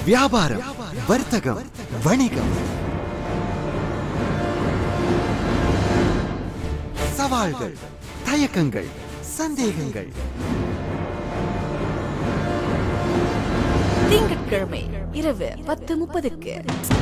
வியாபாரம் வர்த்தகம் வணிகம் சவால்கள் தயக்கங்கள் சந்தேகங்கள் திங்கட்கிழமை இரவு பத்து முப்பதுக்கு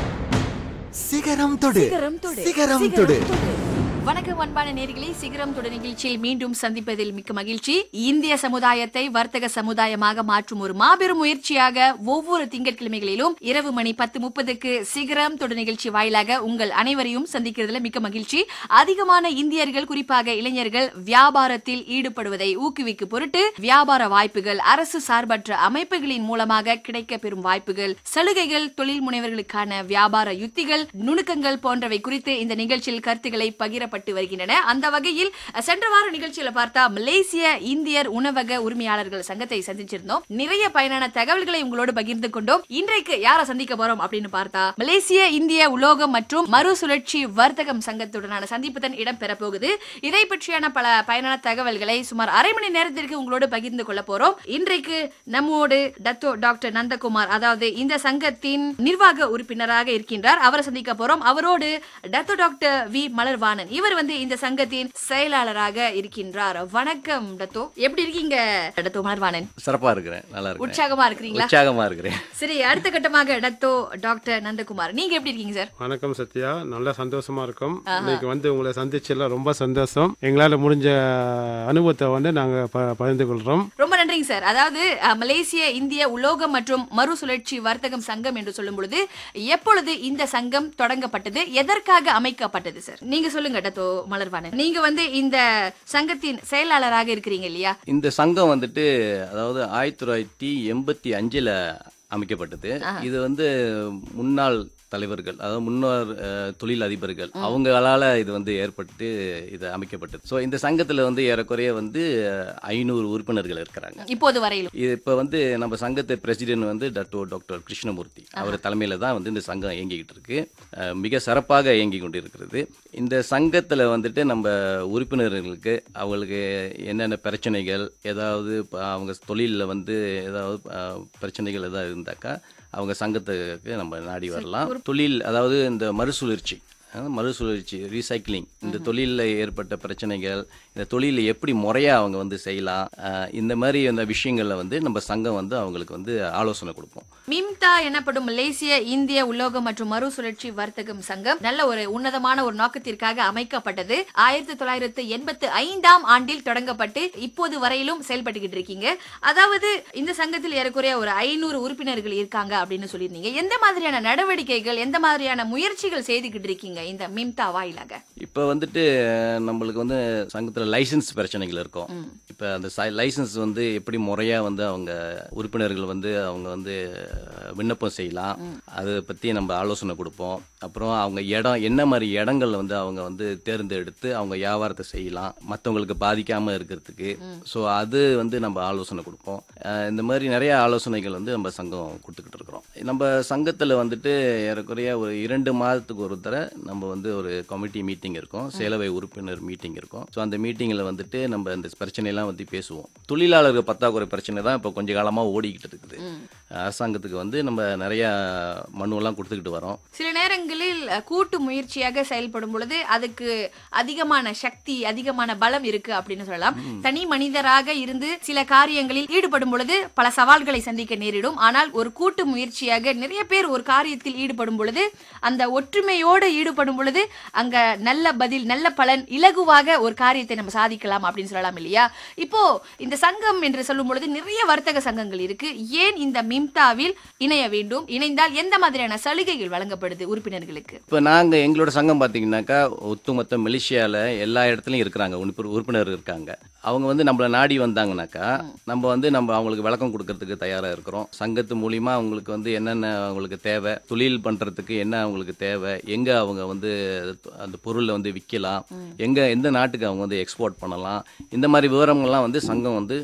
சிகரம் தொடு சிகரம் தொடு சிகரம் தொடு வணக்கம் அன்பான நேர்களே சிகரம் தொடு நிகழ்ச்சியில் மீண்டும் சந்திப்பதில் மிக்க மகிழ்ச்சி இந்திய சமுதாயத்தை வர்த்தக சமுதாயமாக மாற்றும் ஒரு மாபெரும் முயற்சியாக ஒவ்வொரு திங்கட்கிழமைகளிலும் இரவு மணி பத்து முப்பதுக்கு சிகரம் தொடு நிகழ்ச்சி வாயிலாக உங்கள் அனைவரையும் சந்திக்கிறதுல மிக்க மகிழ்ச்சி அதிகமான இந்தியர்கள் குறிப்பாக இளைஞர்கள் வியாபாரத்தில் ஈடுபடுவதை ஊக்குவிக்கும் பொருட்டு வியாபார வாய்ப்புகள் அரசு சார்பற்ற அமைப்புகளின் மூலமாக கிடைக்க பெறும் வாய்ப்புகள் சலுகைகள் தொழில் முனைவர்களுக்கான வியாபார யுத்திகள் நுணுக்கங்கள் போன்றவை குறித்து இந்த நிகழ்ச்சியில் கருத்துக்களை பகிரப்பட்டு வருகின்றன அந்த வகையில் சென்ற வார நிகழ்ச்சியில பார்த்தா மலேசிய இந்தியர் உணவக உரிமையாளர்கள் சங்கத்தை சந்திச்சிருந்தோம் நிறைய பயனான தகவல்களை உங்களோடு பகிர்ந்து கொண்டோம் இன்றைக்கு யாரை சந்திக்க போறோம் அப்படின்னு பார்த்தா மலேசிய இந்திய உலோகம் மற்றும் மறுசுழற்சி வர்த்தகம் சங்கத்துடனான சந்திப்பு தான் இடம் பெற போகுது இதை பற்றியான பல பயனான தகவல்களை சுமார் அரை மணி நேரத்திற்கு உங்களோடு பகிர்ந்து கொள்ள போறோம் இன்றைக்கு நம்மோடு டத்தோ டாக்டர் நந்தகுமார் அதாவது இந்த சங்கத்தின் நிர்வாக உறுப்பினராக இருக்கின்றார் அவரை சந்திக்க போறோம் அவரோடு டத்தோ டாக்டர் வி மலர்வாணன் இவர் வந்து இந்த சங்கத்தின் செயலாளராக இருக்கின்றார் வணக்கம் டத்தோ எப்படி இருக்கீங்க டத்தோ மலர்வாணன் சிறப்பா இருக்கிறேன் நல்லா இருக்கிறேன் உற்சாகமா இருக்கிறீங்களா உற்சாகமா இருக்கிறேன் சரி அடுத்த கட்டமாக டத்தோ டாக்டர் நந்தகுமார் நீங்க எப்படி இருக்கீங்க சார் வணக்கம் சத்யா நல்ல சந்தோஷமா இருக்கும் இன்னைக்கு வந்து உங்களை சந்திச்சதுல ரொம்ப சந்தோஷம் எங்களால முடிஞ்ச அனுபவத்தை வந்து நாங்க ப- பகிர்ந்து கொள்றோம் ரொம்ப நன்றிங்க சார் அதாவது அஹ், மலேசிய இந்திய உலோகம் மற்றும் மறுசுழற்சி வர்த்தகம் சங்கம் என்று சொல்லும் பொழுது எப்பொழுது இந்த சங்கம் தொடங்கப்பட்டது எதற்காக அமைக்கப்பட்டது சார் நீங்க சொல்லுங்க டத்தோ மலர்வாணன் நீங்க வந்து இந்த சங்கத்தின் செயலாளராக இருக்கிறீங்க இல்லையா இந்த சங்கம் வந்துட்டு அதாவது ஆயிரத்தி தொள்ளாயிரத்தி எண்பத்தி அஞ்சுல அமைக்கப்பட்டது இது வந்து முன்னாள் தலைவர்கள் அதாவது முன்னாள் அஹ், தொழில் அதிபர்கள் அவங்களால இது வந்து ஏற்பட்டு இது அமைக்கப்பட்டது ஸோ இந்த சங்கத்துல வந்து ஏறக்குறைய வந்து ஐநூறு உறுப்பினர்கள் இருக்கிறாங்க இப்போது வரையிலும் இது இப்போ வந்து நம்ம சங்கத்தை பிரசிடென்ட் வந்து டாக்டர் டாக்டர் கிருஷ்ணமூர்த்தி அவர் தலைமையில தான் வந்து இந்த சங்கம் இயங்கிக்கிட்டு இருக்கு அஹ் மிக சிறப்பாக இயங்கி கொண்டு இருக்கிறது இந்த சங்கத்தில் வந்துட்டு நம்ம உறுப்பினர்களுக்கு அவங்களுக்கு என்னென்ன பிரச்சனைகள் ஏதாவது இப்ப அவங்க தொழிலில் வந்து ஏதாவது அஹ், பிரச்சனைகள் ஏதாவது இருந்தாக்கா அவங்க சங்கத்துக்கு நம்ம நாடி வரலாம் தொழில் அதாவது இந்த மறுசுழற்சி அஹ், மறுசுழற்சி ரீசைக்ளிங் இந்த தொழிலில் ஏற்பட்ட பிரச்சனைகள் இந்த தொழிலில் எப்படி முறையாக அவங்க வந்து செய்யலாம் அஹ், இந்த மாதிரி அந்த விஷயங்களில் வந்து நம்ம சங்கம் வந்து அவங்களுக்கு வந்து ஆலோசனை கொடுப்போம் மிம்தா எனப்படும் மலேசிய இந்திய உலோகம் மற்றும் மறுசுழற்சி வர்த்தகம் சங்கம் நல்ல ஒரு உன்னதமான ஒரு நோக்கத்திற்காக அமைக்கப்பட்டது ஆயிரத்தி தொள்ளாயிரத்து எண்பத்தி ஐந்தாம் ஆண்டில் தொடங்கப்பட்டு இப்போது வரையிலும் செயல்பட்டுக்கிட்டு இருக்கீங்க அதாவது இந்த சங்கத்தில் ஏறக்குறைய ஒரு ஐநூறு உறுப்பினர்கள் இருக்காங்க அப்படின்னு சொல்லியிருந்தீங்க எந்த மாதிரியான நடவடிக்கைகள் எந்த மாதிரியான முயற்சிகள் செய்துக்கிட்டு இருக்கீங்க இந்த மிம்தா வாயிலாக இப்போ வந்துட்டு நம்மளுக்கு வந்து சங்கத்தில் லைசன்ஸ் பிரச்சனைகள் இருக்கும் இப்போ அந்த லைசன்ஸ் வந்து எப்படி முறையாக வந்து அவங்க உறுப்பினர்கள் வந்து அவங்க வந்து அஹ், விண்ணப்பம் செய்யலாம் அதை பற்றி நம்ம ஆலோசனை கொடுப்போம் அப்புறம் அவங்க இடம் என்ன மாதிரி இடங்கள்ல வந்து அவங்க வந்து தேர்ந்தெடுத்து அவங்க வியாபாரத்தை செய்யலாம் மற்றவங்களுக்கு பாதிக்காமல் இருக்கிறதுக்கு ஸோ அது வந்து நம்ம ஆலோசனை கொடுப்போம் அஹ், இந்த மாதிரி நிறைய ஆலோசனைகள் வந்து நம்ம சங்கம் கொடுத்துக்கிட்டு இருக்கிறோம் நம்ம சங்கத்தில் வந்துட்டு ஏறக்குறைய ஒரு இரண்டு மாதத்துக்கு ஒரு தடவை நம்ம வந்து ஒரு கமிட்டி மீட்டிங் இருக்கும் சேலவை உறுப்பினர் மீட்டிங் இருக்கும் ஸோ அந்த மீட்டிங்கில் வந்துட்டு நம்ம இந்த பிரச்சனையெல்லாம் பற்றி பேசுவோம் தொழிலாளர்கள் பற்றாக்குறை பிரச்சனை தான் இப்போ கொஞ்ச காலமாக ஓடிக்கிட்டு இருக்குது அரசாங்கத்துக்கு வந்து நம்ம நிறைய மனுவெல்லாம் கொடுத்துக்கிட்டு வரோம் சில நேரங்களில் அஹ், கூட்டு முயற்சியாக செயல்படும் பொழுது அதுக்கு அதிகமான சக்தி அதிகமான பலம் இருக்கு அப்படின்னு சொல்லலாம் தனி மனிதராக இருந்து சில காரியங்களில் ஈடுபடும் பொழுது பல சவால்களை சந்திக்க நேரிடும் ஆனால் ஒரு கூட்டு முயற்சியாக நிறைய பேர் ஒரு காரியத்தில் ஈடுபடும் பொழுது அந்த ஒற்றுமையோடு ஈடுபடும் பொழுது அங்க நல்ல பதில் நல்ல பலன் இலகுவாக ஒரு காரியத்தை நம்ம சாதிக்கலாம் அப்படின்னு சொல்லலாம் இல்லையா இப்போ இந்த சங்கம் என்று சொல்லும் பொழுது நிறைய வர்த்தக சங்கங்கள் இருக்கு ஏன் இந்த மிம்தாவில் இணைய வேண்டும் இணைந்தால் எந்த மாதிரியான சலுகைகள் வழங்கப்படுது உறுப்பினர்களுக்கு இப்போ நாங்கள் எங்களோட சங்கம் பார்த்தீங்கன்னாக்கா ஒட்டுமொத்த மலேசியாவில் எல்லா இடத்துலையும் இருக்கிறாங்க உறுப்பி- உறுப்பினர் இருக்காங்க அவங்க வந்து நம்மளை நாடி வந்தாங்கனாக்கா நம்ம வந்து நம்ம அவங்களுக்கு விளக்கம் கொடுக்கறதுக்கு தயாராக இருக்கிறோம் சங்கத்து மூலிமா அவங்களுக்கு வந்து என்னென்ன அவங்களுக்கு தேவை தொழில் பண்ணுறதுக்கு என்ன அவங்களுக்கு தேவை எங்கே அவங்க வந்து அந்த பொருளை வந்து விற்கலாம் எங்கே எந்த நாட்டுக்கு அவங்க வந்து எக்ஸ்போர்ட் பண்ணலாம் இந்த மாதிரி விவரங்கள்லாம் வந்து சங்கம் வந்து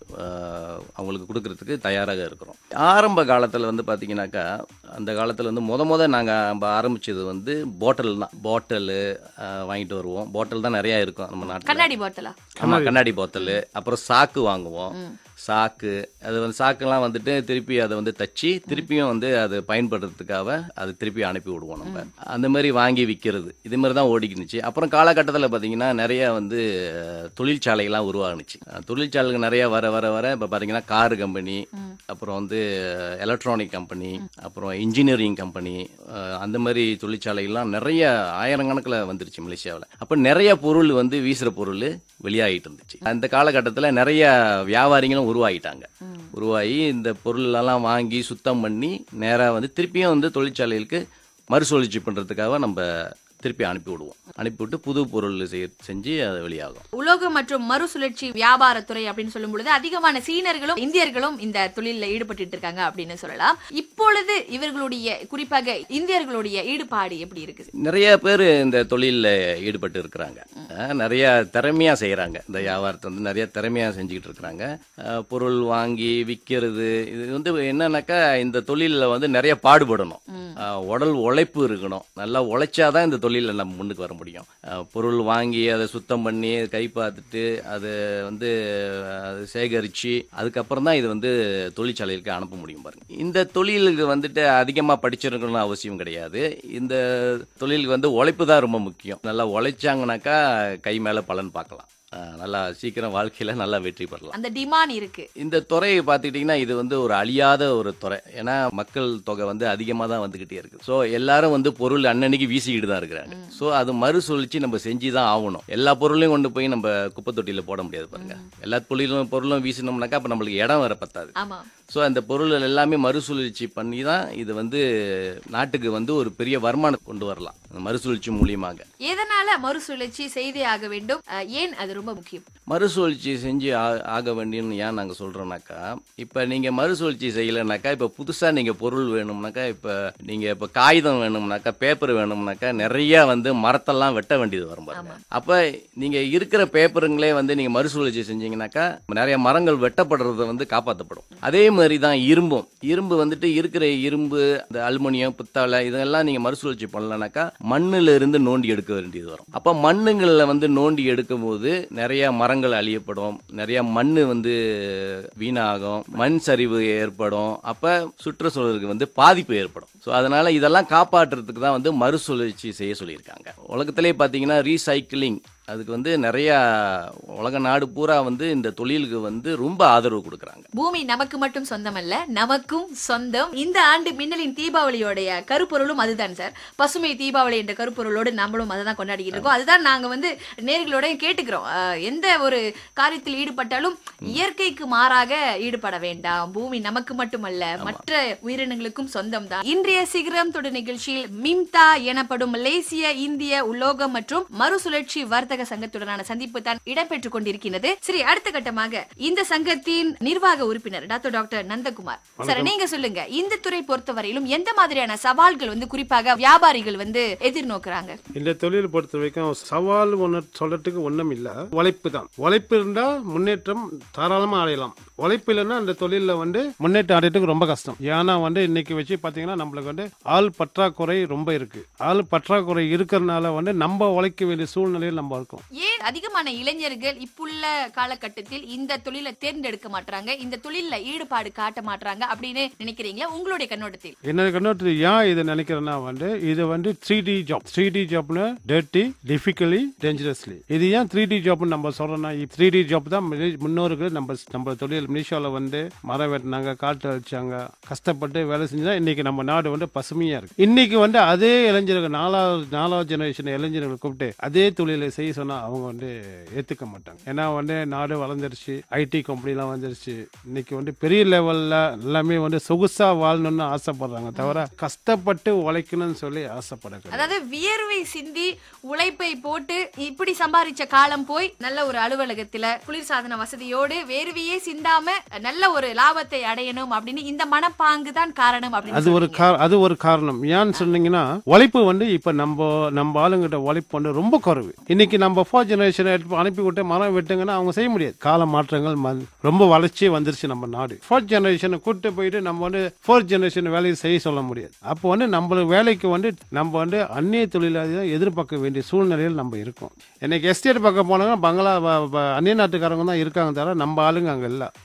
ஆஹ், அவங்களுக்கு கொடுக்கறதுக்கு தயாராக இருக்கிறோம் ஆரம்ப காலத்தில் வந்து பார்த்தீங்கன்னாக்கா அந்த காலத்தில் வந்து முத முத நாங்கள் நம்ம ஆரம்பிச்சது வந்து பாட்டில் தான் பாட்டிலு வாங்கிட்டு வருவோம் பாட்டில் தான் நிறையா இருக்கும் நம்ம நாட்டில் கண்ணாடி பாட்டிலா ஆமாம் கண்ணாடி பாட்டில் அப்புறம் சாக்கு வாங்குவோம் சாக்கு அது வந்து சாக்கெல்லாம் வந்துட்டு திருப்பி அதை வந்து தச்சு திருப்பியும் வந்து அது பயன்படுறதுக்காக அது திருப்பி அனுப்பி விடுவோம் நம்ம அந்த மாதிரி வாங்கி விற்கிறது இது மாதிரி தான் ஓடிக்கினுச்சு அப்புறம் காலகட்டத்தில் பார்த்தீங்கன்னா நிறைய வந்து அஹ், தொழிற்சாலைகள்லாம் உருவாகுனுச்சு அஹ், தொழிற்சாலைகள் நிறைய வர வர வர இப்போ பார்த்தீங்கன்னா கார் கம்பெனி அப்புறம் வந்து எலக்ட்ரானிக் கம்பெனி அப்புறம் இன்ஜினியரிங் கம்பெனி அந்த மாதிரி தொழிற்சாலைகள்லாம் நிறைய ஆயிரக்கணக்கில் வந்துருச்சு மலேசியாவில் அப்போ நிறைய பொருள் வந்து வீசுகிற பொருள் வெளியாகிட்டு இருந்துச்சு அந்த காலகட்டத்தில் நிறைய வியாபாரிகளும் உருவாகிட்டாங்க உருவாகி இந்த பொருளெல்லாம் வாங்கி சுத்தம் பண்ணி நேராக வந்து திருப்பியும் வந்து தொழிற்சாலைகளுக்கு மறுசுழற்சி பண்ணுறதுக்காக நம்ம திருப்பி அனுப்பி விடுவோம் அனுப்பிவிட்டு புது பொருள் செய்ய செஞ்சு அது வெளியாகும் உலோகம் மற்றும் மறுசுழற்சி வியாபாரத்துறை அப்படின்னு சொல்லும் பொழுது அதிகமான சீனர்களும் இந்தியர்களும் இந்த தொழிலில் ஈடுபட்டு இருக்காங்க அப்படின்னு சொல்லலாம் இப்பொழுது இவர்களுடைய குறிப்பாக இந்தியர்களுடைய ஈடுபாடு எப்படி இருக்குது நிறைய பேர் இந்த தொழிலில் ஈடுபட்டு இருக்கிறாங்க அஹ் நிறைய திறமையாக செய்கிறாங்க இந்த வியாபாரத்தை வந்து நிறைய திறமையாக செஞ்சுக்கிட்டு இருக்கிறாங்க அஹ் பொருள் வாங்கி விற்கிறது இது வந்து என்னன்னாக்கா இந்த தொழிலில் வந்து நிறைய பாடுபடணும் அஹ் உடல் உழைப்பு இருக்கணும் நல்லா உழைச்சாதான் இந்த தொழிலில் நம்ம முன்னுக்கு வர முடியும் அஹ் பொருள் வாங்கி அதை சுத்தம் பண்ணி கை பார்த்துட்டு அதை வந்து அதை சேகரித்து அதுக்கப்புறம் தான் இது வந்து தொழிற்சாலைகளுக்கு அனுப்ப முடியும் பாருங்க இந்த தொழிலுக்கு வந்துட்டு அதிகமாக படிச்சிருக்கணும்னு அவசியம் கிடையாது இந்த தொழிலுக்கு வந்து உழைப்பு தான் ரொம்ப முக்கியம் நல்லா உழைச்சாங்கனாக்கா கை மேலே பலன் பார்க்கலாம் அஹ் நல்லா சீக்கிரம் வாழ்க்கையில் நல்லா வெற்றி பெறலாம் அந்த டிமாண்ட் இருக்கு இந்த துறையை பார்த்துக்கிட்டிங்கன்னா இது வந்து ஒரு அழியாத ஒரு துறை ஏன்னா மக்கள் தொகை வந்து அதிகமாக தான் வந்துக்கிட்டே இருக்கு ஸோ எல்லாரும் வந்து பொருள் அன்னன்னைக்கு வீசிக்கிட்டு தான் இருக்கிறாங்க ஸோ அது மறுசுழற்சி நம்ம செஞ்சு தான் ஆகணும் எல்லா பொருளையும் கொண்டு போய் நம்ம குப்பை தொட்டியில் போட முடியாது பாருங்க எல்லா பொருளும் பொருளும் வீசினோம்னாக்கா அப்போ நம்மளுக்கு இடம் வர பத்தாது ஆமா ஸோ அந்த பொருள் எல்லாமே மறுசுழற்சி பண்ணி தான் இது வந்து நாட்டுக்கு வந்து ஒரு பெரிய வருமானம் கொண்டு வரலாம் அந்த மறுசுழற்சி மூலியமாக எதனால மறுசுழற்சி செய்தே ஆக வேண்டும் அஹ், ஏன் அது ரொம்ப முக்கியம் மறுசுழற்சி செஞ்சு ஆ- ஆக வேண்டியன்னு ஏன் நாங்கள் சொல்கிறோம்னாக்கா இப்போ நீங்கள் மறுசுழற்சி செய்யலைனாக்கா இப்போ புதுசாக நீங்கள் பொருள் வேணும்னாக்கா இப்போ நீங்கள் இப்போ காகிதம் வேணும்னாக்கா பேப்பர் வேணும்னாக்கா நிறைய வந்து மரத்தெல்லாம் வெட்ட வேண்டியது வரும் பாருங்க அப்போ நீங்கள் இருக்கிற பேப்பருங்களே வந்து நீங்கள் மறுசுழற்சி செஞ்சீங்கன்னாக்கா நிறைய மரங்கள் வெட்டப்படுறத வந்து காப்பாற்றப்படும் அதே மாதிரி தான் இரும்பும் இரும்பு வந்துட்டு இருக்கிற இரும்பு இந்த அலுமினியம் பித்தாளை இதெல்லாம் நீங்கள் மறுசுழற்சி பண்ணலனாக்கா மண்ணுல இருந்து நோண்டி எடுக்க வேண்டியது வரும் அப்போ மண்ணுங்களில் வந்து நோண்டி எடுக்கும் போது நிறைய மரங்கள் அழியப்படும் நிறைய மண் வந்து வீணாகும் மண் சரிவு ஏற்படும் அப்போ சுற்றுச்சூழலுக்கு வந்து பாதிப்பு ஏற்படும் ஸோ அதனால இதெல்லாம் காப்பாற்றுறதுக்கு தான் வந்து மறுசுழற்சி செய்ய சொல்லியிருக்காங்க உலகத்திலே பார்த்தீங்கன்னா ரீசைக்கிளிங் அதுக்கு வந்து நிறைய உலக நாடு பூரா வந்து இந்த தொழிலுக்கு வந்து ரொம்ப ஆதரவு கொடுக்குறாங்க பூமி நமக்கு மட்டும் சொந்தமல்ல நமக்கும் சொந்தம் இந்த ஆண்டு மின்னலின் தீபாவளியோடைய கருப்பொருளும் அதுதான் சார் பசுமை தீபாவளி என்ற கருப்பொருளோடு நம்மளும் அதை தான் கொண்டாடிக்கிட்டு இருக்கோம் அதுதான் நாங்க வந்து நேர்களோட கேட்டுக்கிறோம் அஹ், எந்த ஒரு காரியத்தில் ஈடுபட்டாலும் இயற்கைக்கு மாறாக ஈடுபட வேண்டாம் பூமி நமக்கு மட்டுமல்ல மற்ற உயிரினங்களுக்கும் சொந்தம் தான் இன்றைய சிகரம் தொடர் நிகழ்ச்சியில் மிம்தா எனப்படும் மலேசிய இந்திய உலோகம் மற்றும் மறுசுழற்சி வர்த்தக சங்கத்துடனான சந்திப்பு தான் இடம்பெற்றுக் கொண்டிருக்கிறது சரி அடுத்த கட்டமாக இந்த சங்கத்தின் நிர்வாக உறுப்பினர் டாக்டர் டாக்டர் நந்தகுமார் சார் நீங்க சொல்லுங்க இந்த துறை பொறுத்தவரையிலும் எந்த மாதிரியான சவால்கள் வந்து குறிப்பாக வியாபாரிகள் வந்து எதிர்நோக்குறாங்க இந்த தொழில் பொறுத்த வரைக்கும் சவால் ஒன்று சொல்றதுக்கு ஒன்றும் இல்லை உழைப்பு தான் உழைப்பு இருந்தால் முன்னேற்றம் தாராளமாக அடையலாம் உழைப்பு இல்லைன்னா அந்த தொழிலில் வந்து முன்னேற்றம் அடையறதுக்கு ரொம்ப கஷ்டம் ஏன்னா வந்து இன்னைக்கு வச்சு பார்த்தீங்கன்னா நம்மளுக்கு வந்து ஆள் பற்றாக்குறை ரொம்ப இருக்கு ஆள் பற்றாக்குறை இருக்கிறதுனால வந்து நம்ம உழைக்க வேண்டிய சூழ்நிலையில் நம்ம இருக்கோம் ஏன் அதிகமான இளைஞர்கள் இப்புள்ள காலகட்டத்தில் இந்த தொழிலை தேர்ந்தெடுக்க மாட்டாங்க இந்த தொழில்ல ஈடுபாடு காட்ட மாட்டாங்க அப்படின்னு நினைக்கிறீங்களா உங்களுடைய கண்ணோட்டத்தில் என்னோட கண்ணோட்டத்தில் ஏன் இதை நினைக்கிறேன்னா வந்து இது வந்து three D job three D ஜாப்னு டேர்ட்டி டிஃபிகலி டேஞ்சரஸ்லி இது ஏன் த்ரீ டி ஜாப்னு நம்ம சொல்றோம்னா த்ரீ டி ஜாப் தான் மலே- முன்னோர்கள் நம்ம நம்ம தொழில் மலேசியாவில் வந்து மரம் வெட்டினாங்க காட்டு அழிச்சாங்க கஷ்டப்பட்டு வேலை செஞ்சு தான் இன்னைக்கு நம்ம நாடு வந்து பசுமையா இருக்கு இன்னைக்கு வந்து அதே இளைஞர்கள் நாலாவது நாலாவது ஜெனரேஷன் இளைஞர்களை கூப்பிட்டு அதே தொழிலை செய்ய சொன்னா அவங்க வந்து ஏத்துக்க மாட்டாங்க ஏன்னா வந்து நாடு வளர்ந்துருச்சு ஐடி கம்பெனிலாம் வந்துருச்சு இன்னைக்கு வந்து பெரிய லெவல்ல எல்லாமே வந்து சொகுசா வாழணும்னு ஆசைப்படுறாங்க தவிர கஷ்டப்பட்டு உழைக்கணும்னு சொல்லி ஆசைப்படக்கூடாது அதாவது வியர்வை சிந்தி உழைப்பை போட்டு இப்படி சம்பாதிச்ச காலம் போய் நல்ல ஒரு அலுவலகத்துல குளிர்சாதன வசதியோடு வேர்வையே சிந்தாம நல்ல ஒரு லாபத்தை அடையணும் அப்படின்னு இந்த மனப்பாங்கு தான் காரணம் அப்படின்னு அது ஒரு சொல்றீங்க. கார அது ஒரு காரணம் ஏன்னு சொன்னீங்கன்னா உழைப்பு வந்து இப்ப நம்ம நம்ம ஆளுங்கிட்ட உழைப்பு வந்து ரொம்ப குறைவு இன்னைக்கு நம்ம ஃபோர் ஜெனரேஷன் எடுத்து அனுப்பி விட்டு மரம் வெட்டுங்கன்னா அவங்க செய்ய முடியாது கால மாற்றங்கள் ம- ரொம்ப வளர்ச்சி வந்துருச்சு நம்ம நாடு ஃபோர்த் ஜெனரேஷனை கூட்டு போயிட்டு நம்ம வந்து ஃபோர்த் ஜெனரேஷன் வேலையை செய்ய சொல்ல முடியாது அப்போ வந்து நம்ம வேலைக்கு வந்து நம்ம வந்து அந்நிய தொழிலாளியை எதிர்பார்க்க வேண்டிய சூழ்நிலையில் நம்ம இருக்கோம் இன்னைக்கு எஸ்டேட் பக்கம் போனாங்கன்னா பங்களா வ- வ- அந்நிய நாட்டுக்காரங்க தான் இருக்காங்க தவிர நம்ம ஆளுங்க அங்கே இல்லை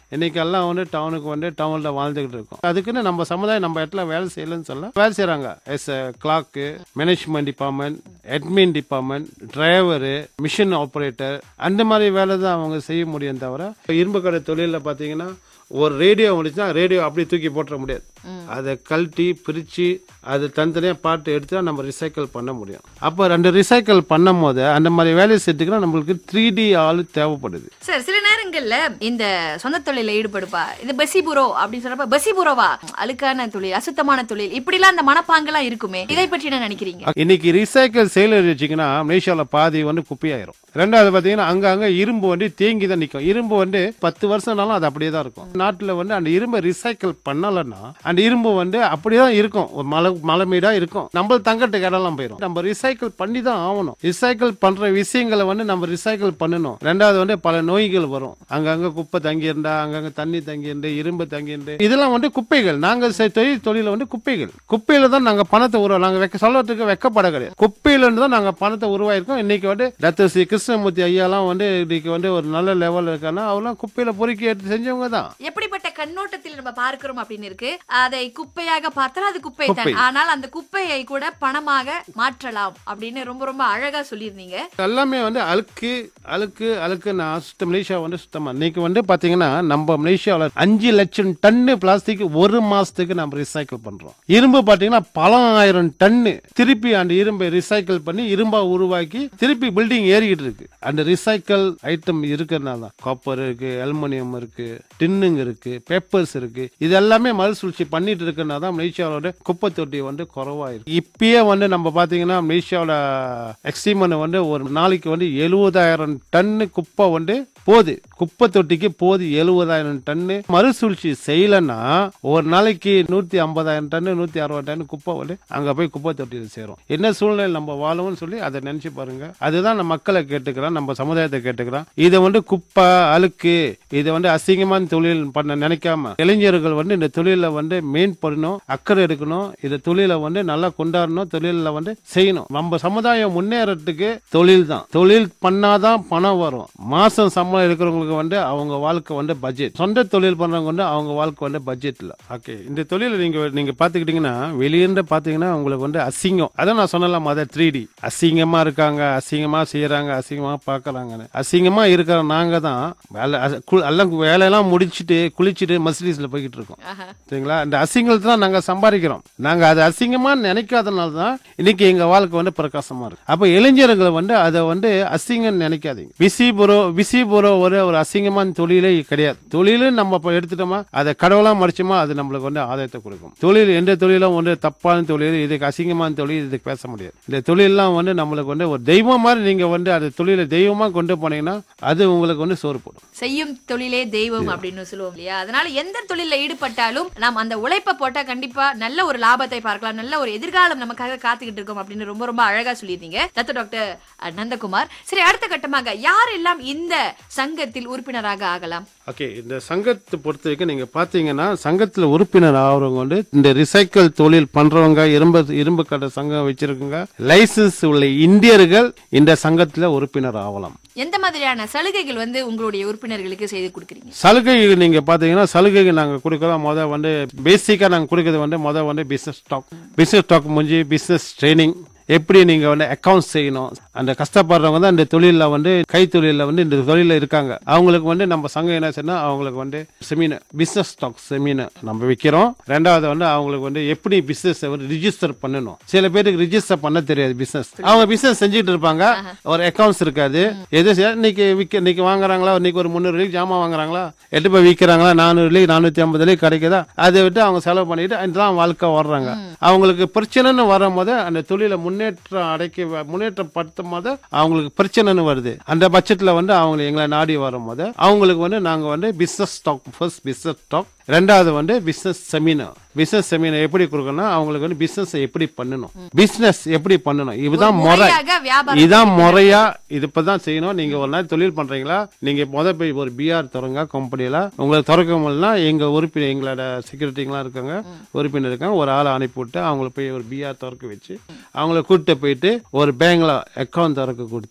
இன்னைக்கு எல்லாம் வந்து டவுனுக்கு வந்து டவுன்ல வாழ்ந்துகிட்டு இருக்கோம் அதுக்குன்னு நம்ம சமுதாயம் நம்ம இடத்துல வேலை செய்யலன்னு சொல்ல வேலை செய்றாங்க as clerk management department admin department driver machine operator அந்த மாதிரி வேலை தான் அவங்க செய்ய முடியும் தவிர இரும்பு கடை தொழிலில் பார்த்தீங்கன்னா ஒரு ரேடியோ வந்துச்சுன்னா ரேடியோ அப்படியே தூக்கி போட்டுற முடியாது அதை கழட்டி பிரித்து அது தனித்தனியாக பாட்டு எடுத்து நம்ம ரிசைக்கிள் பண்ண முடியும் அப்போ ரெண்டு ரிசைக்கிள் பண்ணும் போது அந்த மாதிரி வேலையை செஞ்சுக்கலாம் நம்மளுக்கு த்ரீ டி ஆள் தேவைப்படுது சார் சில நேரங்கள்ல இந்த சொந்த தொழில ஈடுபடுப்பா இந்த பசிபுரோ அப்படின்னு சொல்றப்ப பசிபுரோவா அழுக்கான தொழில் அசுத்தமான தொழில் இப்படிலாம் அந்த மனப்பாங்கெல்லாம் இருக்குமே இதை பற்றி என்ன நினைக்கிறீங்க இன்னைக்கு ரிசைக்கிள் செயலர் வச்சிங்கன்னா மலேசியாவில் பாதி வந்து குப்பையாயிரும் ரெண்டாவது பார்த்தீங்கன்னா அங்கங்க இரும்பு வந்து தேங்கி தான் நிற்கும் இரும்பு வந்து பத்து வருஷம்னாலும் அது அப்படியே தான் இருக்கும் நாட்டில் வந்து அந்த இரும்பை ரிசைக்கிள் பண்ணலைன்னா அந்த இரும்பு வந்து அப்படியே தான் இருக்கும் ஒரு மலை மலைமீடா இருக்கும் நம்ம தங்கட்டுக்கு இடம்லாம் போயிடும் நம்ம ரிசைக்கிள் பண்ணி தான் ஆகணும் ரிசைக்கிள் பண்ற விஷயங்களை வந்து நம்ம ரிசைக்கிள் பண்ணணும் ரெண்டாவது வந்து பல நோய்கள் வரும் அங்கங்க குப்பை தங்கி இருந்தா அங்கங்க தண்ணி தங்கி இருந்து இரும்பு தங்கி இருந்து இதெல்லாம் வந்து குப்பைகள் நாங்கள் செ- தொழில் தொழில வந்து குப்பைகள் குப்பையில தான் நாங்க பணத்தை உருவா நாங்க வெக்க சொல்றதுக்கு வெக்கப்பட கிடையாது குப்பையில இருந்து தான் நாங்க பணத்தை உருவாயிருக்கோம் இன்னைக்கு வந்து டாக்டர் ஸ்ரீ கிருஷ்ணமூர்த்தி ஐயாலாம் வந்து இன்னைக்கு வந்து ஒரு நல்ல லெவல் இருக்கான்னா அவெல்லாம் குப்பையில பொறுக்கி எடுத்து செஞ்சவங்க தான் எப்படிப்பட்ட கண்ணோட்டத்தில் நம்ம பார்க்கிறோம் அப்படின்னு இருக்கு அதை குப்பையாக பார்த்தால் அது குப்பை குப்பை. தான் ஆனால் அந்த குப்பையை கூட பணமாக மாற்றலாம் அப்படின்னு ரொம்ப ரொம்ப அழகா சொல்லியிருந்தீங்க எல்லாமே வந்து அழுக்கு அழுக்கு அழுக்கு நான் சுத்த மலேசியா வந்து சுத்தமா இன்னைக்கு வந்து பாத்தீங்கன்னா நம்ம மலேசியாவில் அஞ்சு லட்சம் டன்னு பிளாஸ்டிக் ஒரு மாசத்துக்கு நம்ம ரிசைக்கிள் பண்றோம் இரும்பு பாத்தீங்கன்னா பல ஆயிரம் டன்னு திருப்பி அந்த இரும்பை ரிசைக்கிள் பண்ணி இரும்பா உருவாக்கி திருப்பி பில்டிங் ஏறிக்கிட்டு இருக்கு அந்த ரிசைக்கிள் ஐட்டம் இருக்கிறதுனால தான் காப்பர் இருக்கு அலுமினியம் இருக்கு டின்னுங்க இருக்கு பேப்பர்ஸ் இருக்கு இது எல்லாமே மறுசுழற்சி பண்ணிட்டு இருக்கனால தான் மலேசியாவோட குப்பை தொட்டி வந்து குறவாயிருக்கு இப்பயே வந்து நம்ம பாத்தீங்கன்னா மலேசியாவோட எக்ஸிமன் வந்து ஒரு நாளைக்கு வந்து எழுபதாயிரம் டன்னு குப்பை வந்து போகுது குப்பை தொட்டிக்கு போகுது எழுபதாயிரம் டன்னு மறுசுழற்சி செய்யலைன்னா ஒரு நாளைக்கு நூத்தி ஐம்பதாயிரம் டன்னு நூத்தி அறுபது டன் குப்பை வந்து அங்க போய் குப்பை தொட்டியில் சேரும் என்ன சூழ்நிலை நம்ம வாழும்னு சொல்லி அதை நினைச்சு பாருங்க அதுதான் நம்ம மக்களை கேட்டுக்கிறோம் நம்ம சமுதாயத்தை கேட்டுக்கிறோம் இதை வந்து குப்பை அழுக்கு இதை வந்து அசிங்கமான தொழில் பண்ண நினைக்காம இளைஞர்கள் வந்து இந்த தொழில வந்து மெயின் பண்ணணும் அக்கறை எடுக்கணும் இந்த தொழிலை வந்து நல்லா கொண்டாடணும் தொழிலில் வந்து செய்யணும் நம்ம சமுதாயம் முன்னேறதுக்கு தொழில் தான் தொழில் பண்ணாதான் பணம் வரும் மாசம் சம்பளம் இருக்கிறவங்களுக்கு வந்து அவங்க வாழ்க்கை வந்து பட்ஜெட் சொந்த தொழில் பண்றவங்க வந்து அவங்க வாழ்க்கை வந்து பட்ஜெட் இல்ல ஓகே இந்த தொழிலை நீங்க நீங்க பாத்துக்கிட்டீங்கன்னா வெளியிருந்து பாத்தீங்கன்னா உங்களுக்கு வந்து அசிங்கம் அதான் நான் சொன்னல மத த்ரீ டி அசிங்கமா இருக்காங்க அசிங்கமா செய்யறாங்க அசிங்கமா பாக்குறாங்கன்னு அசிங்கமா இருக்கிற நாங்க தான் வேலை அச- கு- எல்லாம் வேலையெல்லாம் முடிச்சிட்டு குளிச்சுட்டு மர்சிடிஸ்ல போய்கிட்டு இருக்கோம் சரிங்களா இந்த அசிங்கத்தை தான் நாங்க சம்பாதிக்கிறோம் நாங்க அது அசிங்கமா நினைக்காதனால தான் இன்னைக்கு எங்க வாழ்க்கை வந்து பிரகாசமா இருக்கு அப்ப இளைஞர்கள் வந்து அதை வந்து அசிங்கம் நினைக்காதீங்க விசிபுரோ விசிபுரோ ஒரு ஒரு அசிங்கமான தொழிலே கிடையாது தொழிலும் நம்ம இப்ப எடுத்துட்டோமா அதை கடவுளா மடிச்சோமா அது நம்மளுக்கு வந்து ஆதாயத்தை கொடுக்கும் தொழில் எந்த தொழிலும் வந்து தப்பான தொழில் இதுக்கு அசிங்கமான தொழில் இதுக்கு பேச முடியாது இந்த தொழிலெல்லாம் வந்து நம்மளுக்கு வந்து ஒரு தெய்வம் மாதிரி நீங்க வந்து அந்த தொழிலை தெய்வமா கொண்டு போனீங்கன்னா அது உங்களுக்கு வந்து சோறு போடும் செய்யும் தொழிலே தெய்வம் அப்படின்னு சொல்லுவோம் இல்லையா அதனால எந்த தொழில ஈடுபட்டாலும் நாம் அந்த உழைப்பை போட்டா கண்டிப்பா நல்ல ஒரு லாபத்தை பார்க்கலாம் நல்ல ஒரு எதிர்காலம் நமக்காக காத்துக்கிட்டு இருக்கோம் அப்படின்னு ரொம்ப ரொம்ப அழகா சொல்லியிருந்தீங்க தத்து டாக்டர் அஹ், நந்தகுமார் சரி அடுத்த கட்டமாக யாரெல்லாம் இந்த சங்கத்தில் உறுப்பினராக ஆகலாம் ஓகே இந்த சங்கத்தை பொறுத்த வரைக்கும் நீங்க பாத்தீங்கன்னா சங்கத்துல உறுப்பினர் ஆகிறவங்க வந்து இந்த ரிசைக்கிள் தொழில் பண்றவங்க இரும்பு இரும்பு கடை சங்கம் வச்சிருக்கவங்க லைசன்ஸ் உள்ள இந்தியர்கள் இந்த சங்கத்துல உறுப்பினர் ஆகலாம் எந்த மாதிரியான சலுகைகள் வந்து உங்களுடைய உறுப்பினர்களுக்கு செய்து கொடுக்குறீங்க சலுகை நீங்க பாத்தீங்கன்னா சலுகை நாங்க கொடுக்கறோம் முத வந்து பேசிக்கா நாங்க கொடுக்கறது வந்து முத வந்து பிசினஸ் ஸ்டாக் பிசினஸ் ஸ்டாக் முடிஞ்சு பிசினஸ் ட்ரைனிங் எப்படி நீங்க வந்து அக்கௌண்ட்ஸ் செய்யணும் அந்த கஷ்டப்படுறவங்க தான் இந்த தொழிலில் வந்து கைத்தொழிலில் வந்து இந்த தொழிலில் இருக்காங்க அவங்களுக்கு வந்து நம்ம சங்கம் என்ன செய்யணும் அவங்களுக்கு வந்து செமினார் பிசினஸ் ஸ்டாக் செமினார் நம்ம விற்கிறோம் ரெண்டாவது வந்து அவங்களுக்கு வந்து எப்படி பிசினஸ் வந்து ரிஜிஸ்டர் பண்ணணும் சில பேருக்கு ரிஜிஸ்டர் பண்ண தெரியாது பிசினஸ் அவங்க பிசினஸ் செஞ்சுட்டு இருப்பாங்க ஒரு அக்கௌண்ட்ஸ் இருக்காது எது செய்ய- இன்னைக்கு விற்க இன்னைக்கு வாங்குறாங்களா இன்னைக்கு ஒரு முந்நூறு ரூபாய்க்கு ஜாமான் வாங்குறாங்களா எட்டு போய் விற்கிறாங்களா நானூறு ரூபாய்க்கு நானூத்தி ஐம்பது ரூபாய்க்கு கிடைக்குதா அதை விட்டு அவங்க செலவு பண்ணிட்டு இதுதான் வாழ்க்கை வர்றாங்க அவங்களுக்கு பிரச்சனைன்னு வரும்போது அந்த தொழிலை முன்னேற்றம் அடைக்க முன்னேற்றம் படுத்தும் போது அவங்களுக்கு பிரச்சனைன்னு வருது அந்த பட்சத்துல வந்து அவங்க எங்களை நாடி வரும்போது அவங்களுக்கு வந்து நாங்க வந்து business stock first business stock ரெண்டாவது வந்து பிசினஸ் செமினார் பிசினஸ் செமினார் எப்படி கொடுக்கணும்னா அவங்களுக்கு வந்து பிசினஸ் எப்படி பண்ணணும் பிசினஸ் எப்படி பண்ணணும் இதுதான் ஒரு முறை முறையாக வியாபாரம் இதான் முறையா இது இப்பதான் செய்யணும் நீங்க ஒரு நாள் தொழில் பண்றீங்களா நீங்க முத போய் ஒரு பிஆர் திறங்க கம்பெனில உங்களுக்கு திறக்க முடியலனா எங்க உறுப்பினர் எங்களோட செக்யூரிட்டிங்களாம் இருக்காங்க உறுப்பினர் இருக்காங்க ஒரு ஆளை அனுப்பிவிட்டு அவங்கள போய் ஒரு பிஆர் திறக்க வச்சு அவங்கள கூப்பிட்டு போயிட்டு ஒரு பேங்க்ல அக்கௌண்ட் திறக்க கொடுத்து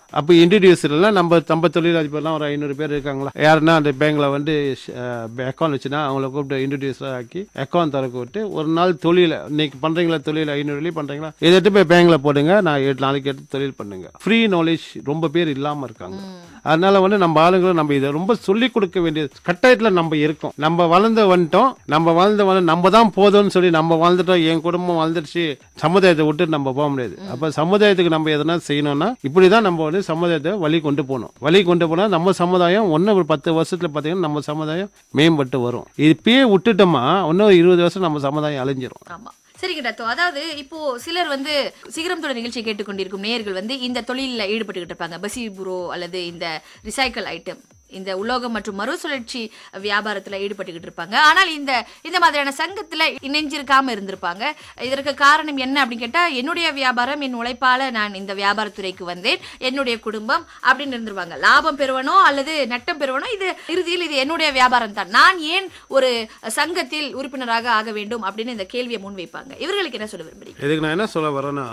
அப்போ இன்ட்ரடியூசர்லாம் நம்ம நம்ம தொழிலதிபர்லாம் ஒரு ஐநூறு பேர் இருக்காங்களா யாருன்னா அந்த பேங்க்ல வந்து அக்கௌண்ட் வச்சுன்னா அவங்கள கூப்பிட்டு இன்ட்ரடியூசர் ஆக்கி அக்கௌண்ட் திறக்க விட்டு ஒரு நாள் தொழில இன்னைக்கு பண்றீங்களா தொழில் ஐநூறு வெள்ளி பண்றீங்களா இதை எடுத்து போய் பேங்க்ல போடுங்க நான் ஏழு நாளைக்கு எடுத்து தொழில் பண்ணுங்க ஃப்ரீ நாலேஜ் ரொம்ப பேர் இல்லாம இருக்காங்க அதனால வந்து நம்ம ஆளுங்களும் நம்ம இதை ரொம்ப சொல்லி கொடுக்க வேண்டிய கட்டாயத்துல நம்ம இருக்கோம் நம்ம வளர்ந்து வந்துட்டோம் நம்ம வளர்ந்து வந்து நம்ம தான் போதும்னு சொல்லி நம்ம வாழ்ந்துட்டோம் என் குடும்பம் வாழ்ந்துருச்சு சமுதாயத்தை விட்டு நம்ம போக முடியாது அப்ப சமுதாயத்துக்கு நம்ம எதனா செய்யணும்னா இப்படிதான் நம்ம வந்து சமுதாயத்தை வழி கொண்டு போகணும் வழி கொண்டு போனா நம்ம சமுதாயம் ஒன்னு ஒரு பத்து வருஷத்துல பாத்தீங்கன்னா நம்ம சமுதாயம் மேம்பட்டு வரும் இப்பயே விட்டுட்டோமா இன்னும் இருபது வருஷம் நம்ம சமுதாயம் அழிஞ்சிரும் ஆமா சரிங்க டாக்டர் அதாவது இப்போ சிலர் வந்து சிகரம் தொடர் நிகழ்ச்சி கேட்டுக்கொண்டிருக்கும் நேயர்கள் வந்து இந்த தொழிலில் ஈடுபட்டுக்கிட்டு இருப்பாங்க பசி புரோ அல்லது இந்த ரிசைக்கிள் ஐட்டம் இந்த உலோகம் மற்றும் மறுசுழற்சி வியாபாரத்துல ஈடுபட்டுக்கிட்டு இருப்பாங்க ஆனால் இந்த இந்த மாதிரியான சங்கத்துல இணைஞ்சிருக்காம இருந்திருப்பாங்க இதற்கு காரணம் என்ன அப்படின்னு கேட்டா என்னுடைய வியாபாரம் என் உழைப்பால நான் இந்த வியாபாரத்துறைக்கு வந்தேன் என்னுடைய குடும்பம் அப்படின்னு இருந்திருவாங்க லாபம் பெறுவனோ அல்லது நட்டம் பெறுவனோ இது இறுதியில் இது என்னுடைய வியாபாரம் தான் நான் ஏன் ஒரு சங்கத்தில் உறுப்பினராக ஆக வேண்டும் அப்படின்னு இந்த கேள்வியை முன்வைப்பாங்க இவர்களுக்கு என்ன சொல்ல விரும்புறீங்க இதுக்கு நான் என்ன சொல்ல வரேன்னா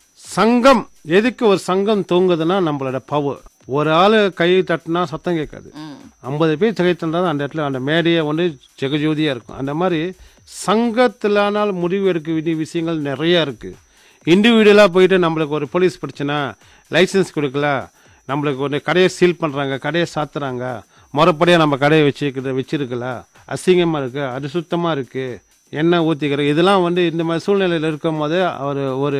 சங்கம் எதுக்கு ஒரு சங்கம் தூங்குதுன்னா நம்மளோட பவர் ஒரு ஆளு கை தட்டினா சத்தம் கேட்காது ஐம்பது பேர் கை தட்டினா அந்த இடத்துல அந்த மேடையை வந்து ஜெகஜோதியா இருக்கும் அந்த மாதிரி சங்கத்திலானால் முடிவு எடுக்க வேண்டிய விஷயங்கள் நிறைய இருக்கு இண்டிவிஜுவலாக போயிட்டு நம்மளுக்கு ஒரு போலீஸ் பிரச்சனை லைசன்ஸ் கொடுக்கல நம்மளுக்கு ஒரு கடையை சீல் பண்ணுறாங்க கடையை சாத்துறாங்க முறைப்படியாக நம்ம கடையை வச்சுக்கிற வச்சிருக்கல அசிங்கமாக இருக்குது அது சுத்தமாக இருக்குது எண்ணெய் ஊற்றிக்கிற இதெல்லாம் வந்து இந்த மாதிரி சூழ்நிலையில் இருக்கும் போது ஒரு ஒரு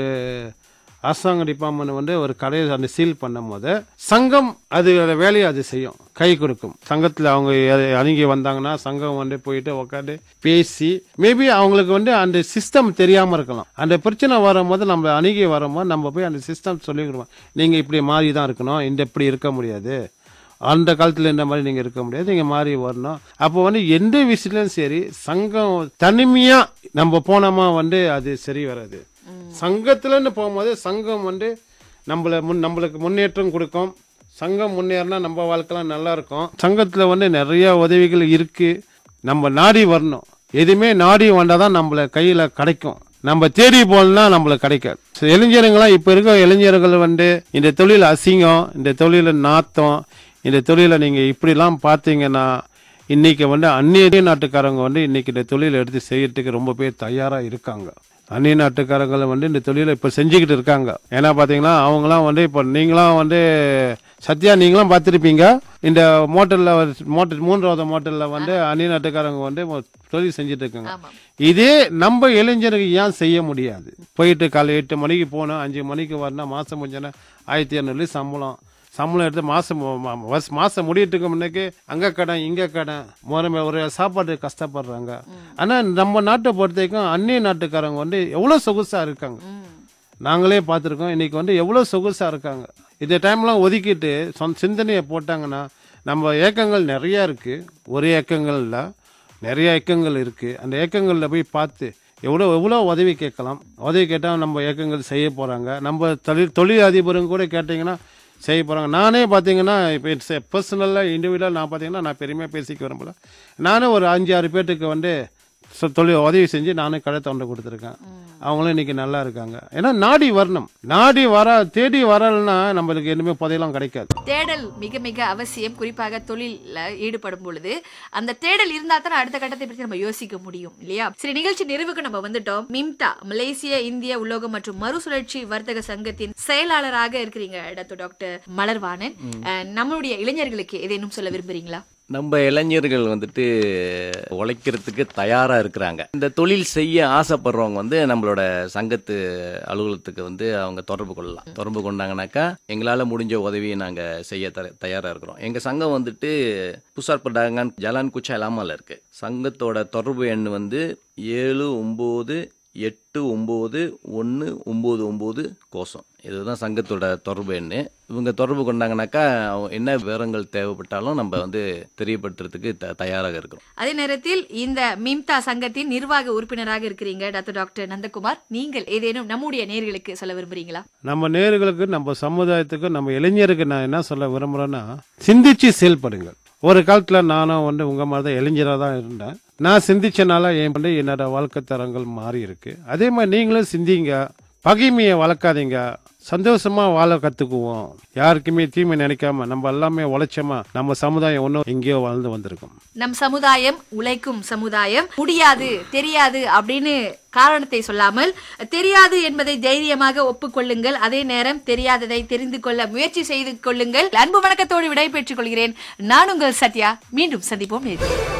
அரசாங்க டிபார்ட்மெண்ட் வந்து ஒரு கடையை அந்த சீல் பண்ணும் போது சங்கம் அது வேலையை அது செய்யும் கை கொடுக்கும் சங்கத்தில் அவங்க எ- அணுகி வந்தாங்கன்னா சங்கம் வந்து போயிட்டு உட்காந்து பேசி மேபி அவங்களுக்கு வந்து அந்த சிஸ்டம் தெரியாம இருக்கலாம் அந்த பிரச்சனை வரும்போது நம்ம அணுகி வரும்போது நம்ம போய் அந்த சிஸ்டம் சொல்லி கொடுப்போம் நீங்க இப்படி மாறி தான் இருக்கணும் இந்த இப்படி இருக்க முடியாது அந்த காலத்துல இந்த மாதிரி நீங்க இருக்க முடியாது நீங்க மாறி வரணும் அப்போ வந்து எந்த விஷயத்துலயும் சரி சங்கம் தனிமையா நம்ம போனோமா வந்து அது சரி வராது சங்கத்துலன்னு போகும்போது சங்கம் வந்து நம்மள முன் நம்மளுக்கு முன்னேற்றம் கொடுக்கும் சங்கம் முன்னேறினா நம்ம வாழ்க்கைலாம் நல்லா இருக்கும் சங்கத்துல வந்து நிறைய உதவிகள் இருக்கு நம்ம நாடி வரணும் எதுவுமே நாடி வந்தாதான் நம்மள கையில கிடைக்கும் நம்ம தேடி போனா நம்மளுக்கு கிடைக்காது So, இளைஞருங்களாம் இப்ப இருக்க இளைஞர்கள் வந்து இந்த தொழில் அசிங்கம் இந்த தொழில நாத்தம் இந்த தொழிலை நீங்க இப்படிலாம் பார்த்தீங்கன்னா இன்னைக்கு வந்து அந்நிய நாட்டுக்காரங்க வந்து இன்னைக்கு இந்த தொழிலை எடுத்து செய்யறதுக்கு ரொம்ப பேர் தயாரா இருக்காங்க அந்நிய நாட்டுக்காரங்களை வந்து இந்த தொழிலை இப்ப செஞ்சுக்கிட்டு இருக்காங்க ஏன்னா பாத்தீங்கன்னா அவங்களாம் வந்து இப்ப நீங்களாம் வந்து சத்யா நீங்களாம் பார்த்துருப்பீங்க இந்த மோட்டர்ல மோட்டர் மூன்றாவது மோட்டர்ல வந்து அந்நிய நாட்டுக்காரங்க வந்து ஒரு தொழில் செஞ்சுட்டு இருக்காங்க ஆமாம். இதே நம்ம இளைஞருக்கு ஏன் செய்ய முடியாது போயிட்டு காலை எட்டு மணிக்கு போனோம் அஞ்சு மணிக்கு வரணும் மாசம் முடிஞ்சோன்னா ஆயிரத்தி இரநூறு சம்பளம் சம்பளம் எடுத்து மாசம் மு- ம- வருஷ- மாசம் முடியறதுக்கு முன்னுக்கு அங்க கடன் இங்க கடன் முறைமை ஒரு சாப்பாடு கஷ்டப்படுறாங்க ஆனா நம்ம நாட்டை பொறுத்த வரைக்கும் அந்நிய நாட்டுக்காரங்க வந்து எவ்வளவு சொகுசா இருக்காங்க நாங்களே பார்த்துருக்கோம் இன்னைக்கு வந்து எவ்வளவு சொகுசா இருக்காங்க இந்த டைம்லாம் ஒதுக்கிட்டு சொந்த சிந்தனையை போட்டாங்கன்னா நம்ம இயக்கங்கள் நிறைய இருக்கு ஒரு இயக்கங்கள் இல்ல நிறைய இயக்கங்கள் இருக்கு அந்த இயக்கங்களில் போய் பார்த்து எவ்வளோ எவ்வளோ உதவி கேட்கலாம் உதவி கேட்டால் நம்ம இயக்கங்கள் செய்ய போகிறாங்க நம்ம தொழில் தொழில் அதிபரும் கூட கேட்டிங்கன்னா செய்ய போகிறாங்க நானே பார்த்தீங்கன்னா இப்போ பர்சனலாக இண்டிவிஜுவலாக நான் பார்த்தீங்கன்னா நான் பெருமையாக பேசிக்க விரும்பல நானும் ஒரு அஞ்சு ஆறு பேர்த்துக்கு வந்து சொ- தொழில் உதவி செஞ்சு நானும் கடை தொண்டை கொடுத்துருக்கேன் அவங்களும் இன்னைக்கு நல்லா இருக்காங்க ஏன்னா நாடி வரணும் நாடி வர தேடி வரலன்னா நம்மளுக்கு எதுவுமே புதையெல்லாம் கிடைக்காது தேடல் மிக மிக அவசியம் குறிப்பாக தொழில்ல ஈடுபடும் பொழுது அந்த தேடல் இருந்தா தான் அடுத்த கட்டத்தை பற்றி நம்ம யோசிக்க முடியும் இல்லையா சரி நிகழ்ச்சி நிறைவுக்கு நம்ம வந்துட்டோம் மிம்டா மலேசிய இந்திய உலோகம் மற்றும் மறுசுழற்சி வர்த்தக சங்கத்தின் செயலாளராக இருக்கிறீங்க டாக்டர் டாக்டர் மலர்வாணன் அஹ், நம்மளுடைய இளைஞர்களுக்கு ஏதேனும் சொல்ல விரும்புறீங்களா நம்ம இளைஞர்கள் வந்துட்டு உழைக்கிறதுக்கு தயாரா இருக்கிறாங்க இந்த தொழில் செய்ய ஆசைப்படுறவங்க வந்து நம்மளோட சங்கத்து அலுவலகத்துக்கு வந்து அவங்க தொடர்பு கொள்ளலாம் தொடர்பு கொண்டாங்கனாக்கா எங்களால முடிஞ்ச உதவியை நாங்க செய்ய த- தயாரா இருக்கிறோம் எங்க சங்கம் வந்துட்டு புசார் பட்டாங்கன் ஜலான் குச்சா இல்லாமல் இருக்கு சங்கத்தோட தொடர்பு எண் வந்து ஏழு ஒம்பது எட்டு ஒம்பது ஒன்று ஒம்பது ஒம்பது கோசம் இதுதான் சங்கத்தோட தொடர்பு எண்ணு இவங்க தொடர்பு கொண்டாங்கனாக்கா அவங்க என்ன விவரங்கள் தேவைப்பட்டாலும் நம்ம வந்து தெரியப்படுத்துறதுக்கு த- தயாராக இருக்கிறோம் அதே நேரத்தில் இந்த மிம்தா சங்கத்தின் நிர்வாக உறுப்பினராக இருக்கிறீங்க டாக்டர் டாக்டர் நந்தகுமார் நீங்கள் ஏதேனும் நம்முடைய நேர்களுக்கு சொல்ல விரும்புறீங்களா நம்ம நேர்களுக்கு நம்ம சமுதாயத்துக்கு நம்ம இளைஞருக்கு நான் என்ன சொல்ல விரும்புறேன்னா சிந்திச்சு செயல்படுங்கள் ஒரு காலத்துல நானும் வந்து உங்க மாதிரி தான் இளைஞராக தான் இருந்தேன் நான் சிந்திச்சனால என் வந்து என்னோட வாழ்க்கை தரங்கள் மாறி இருக்கு அதே மாதிரி நீங்களும் சிந்திங்க பகைமையை வளர்க்காதீங்க சந்தோஷமா வாழ கத்துக்குவோம் யாருக்குமே தீமை நினைக்காம நம்ம எல்லாமே உழைச்சோமா நம்ம சமுதாயம் ஒன்றும் எங்கேயோ வாழ்ந்து வந்திருக்கோம் நம் சமுதாயம் உழைக்கும் சமுதாயம் முடியாது தெரியாது அப்படின்னு காரணத்தை சொல்லாமல் தெரியாது என்பதை தைரியமாக ஒப்புக்கொள்ளுங்கள் அதே நேரம் தெரியாததை தெரிந்து கொள்ள முயற்சி செய்து கொள்ளுங்கள் அன்பு வணக்கத்தோடு விடை பெற்றுக் கொள்கிறேன் நான் உங்கள் சத்யா மீண்டும் சந்திப்போம் நேரில்